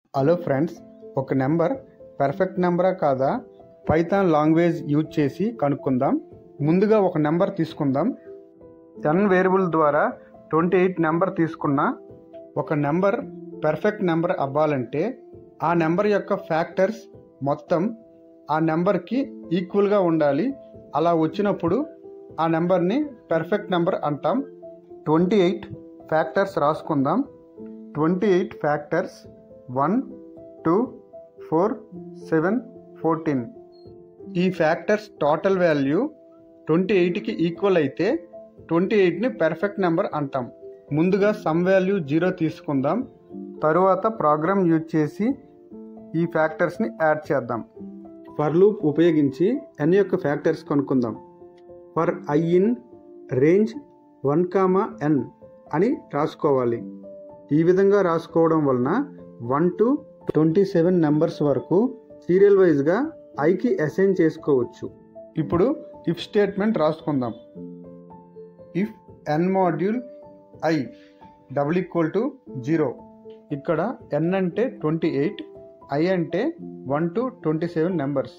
hello friends ఒక number perfect నెంబరా కాదా పైథాన్ లాంగ్వేజ్ యూజ్ చేసి కనుక్కుందాం ముందుగా ఒక నెంబర్ తీసుకుందాం ఎన్ వేరియబుల్ ద్వారా ట్వంటీ ఎయిట్ నెంబర్ తీసుకున్న ఒక నెంబర్ పర్ఫెక్ట్ నెంబర్ అవ్వాలంటే ఆ నెంబర్ యొక్క ఫ్యాక్టర్స్ మొత్తం ఆ నెంబర్కి ఈక్వల్గా ఉండాలి అలా వచ్చినప్పుడు ఆ నెంబర్ని పర్ఫెక్ట్ నెంబర్ అంటాం ట్వంటీ ఎయిట్ ఫ్యాక్టర్స్ రాసుకుందాం twenty eight factors one two four seven fourteen ఈ ఫ్యాక్టర్స్ టోటల్ వాల్యూ ట్వంటీ ఎయిట్కి ఈక్వల్ అయితే ట్వంటీ ఎయిట్ని పెర్ఫెక్ట్ నెంబర్ అంటాం ముందుగా సమ్ వాల్యూ జీరో తీసుకుందాం తరువాత ప్రోగ్రామ్ యూజ్ చేసి ఈ ఫ్యాక్టర్స్ని యాడ్ చేద్దాం ఫర్ లూప్ ఉపయోగించి ఎన్ యొక్క ఫ్యాక్టర్స్ కనుక్కుందాం for I in range one comma N అని రాసుకోవాలి ఈ విధంగా రాసుకోవడం వలన one to twenty seven numbers వరకు సీరియల్ వైజ్గా ఐకి అసైన్ చేసుకోవచ్చు ఇప్పుడు ఇఫ్ స్టేట్మెంట్ రాసుకుందాం if N module I double equal to zero ఇక్కడ ఎన్ అంటే ట్వంటీ ఎయిట్ ఐ అంటే one to twenty seven numbers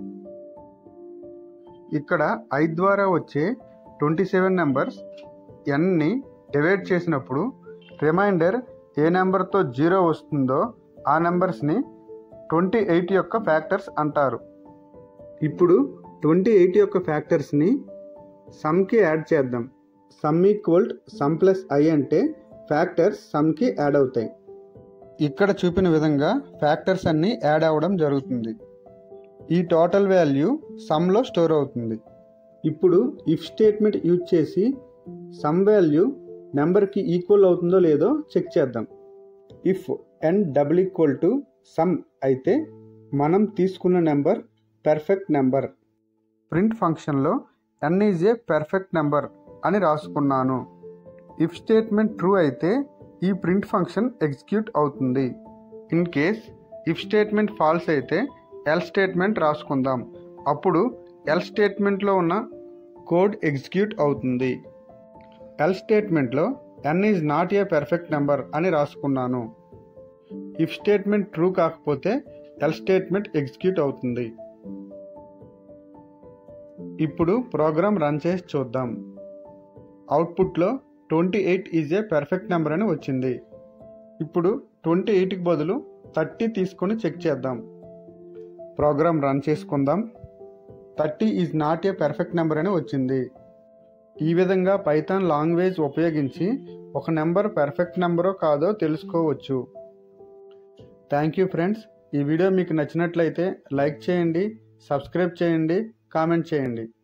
ఇక్కడ ఐ ద్వారా వచ్చే ట్వంటీ సెవెన్ నెంబర్స్ ఎన్ని డివైడ్ చేసినప్పుడు రిమైండర్ ఏ నెంబర్తో జీరో వస్తుందో ఆ నెంబర్స్ని ట్వంటీ ఎయిట్ యొక్క ఫ్యాక్టర్స్ అంటారు ఇప్పుడు ట్వంటీ ఎయిట్ యొక్క ఫ్యాక్టర్స్ని సమ్కి యాడ్ చేద్దాం sum equal sum plus I అంటే ఫ్యాక్టర్స్ సమ్కి యాడ్ అవుతాయి ఇక్కడ చూపిన విధంగా ఫ్యాక్టర్స్ అన్నీ యాడ్ అవ్వడం జరుగుతుంది ఈ టోటల్ వాల్యూ సమ్లో స్టోర్ అవుతుంది ఇప్పుడు ఇఫ్ స్టేట్మెంట్ యూజ్ చేసి సమ్ వాల్యూ నెంబర్కి ఈక్వల్ అవుతుందో లేదో చెక్ చేద్దాం if N double equal to sum అయితే మనం తీసుకున్న నెంబర్ పెర్ఫెక్ట్ నెంబర్ ప్రింట్ ఫంక్షన్లో N is a perfect number అని రాసుకున్నాను ఇఫ్ స్టేట్మెంట్ ట్రూ అయితే ఈ ప్రింట్ ఫంక్షన్ ఎగ్జిక్యూట్ అవుతుంది in case if statement false అయితే ఎల్ స్టేట్మెంట్ రాసుకుందాం అప్పుడు ఎల్ స్టేట్మెంట్లో ఉన్న కోడ్ ఎగ్జిక్యూట్ అవుతుంది ఎల్ స్టేట్మెంట్లో N is not a perfect number అని రాసుకున్నాను ఇఫ్ స్టేట్మెంట్ ట్రూ కాకపోతే ఎల్ స్టేట్మెంట్ ఎగ్జిక్యూట్ అవుతుంది ఇప్పుడు ప్రోగ్రామ్ రన్ చేసి చూద్దాం అవుట్పుట్లో twenty eight is a perfect number అని వచ్చింది ఇప్పుడు ట్వంటీ ఎయిట్కి బదులు థర్టీ తీసుకొని చెక్ చేద్దాం ప్రోగ్రామ్ రన్ చేసుకుందాం thirty is not a perfect number అని వచ్చింది ఈ విధంగా పైథాన్ లాంగ్వేజ్ ఉపయోగించి ఒక నెంబర్ పెర్ఫెక్ట్ నెంబరో కాదో తెలుసుకోవచ్చు థ్యాంక్ యూ ఫ్రెండ్స్ ఈ వీడియో మీకు నచ్చినట్లయితే లైక్ చేయండి సబ్స్క్రైబ్ చేయండి కామెంట్ చేయండి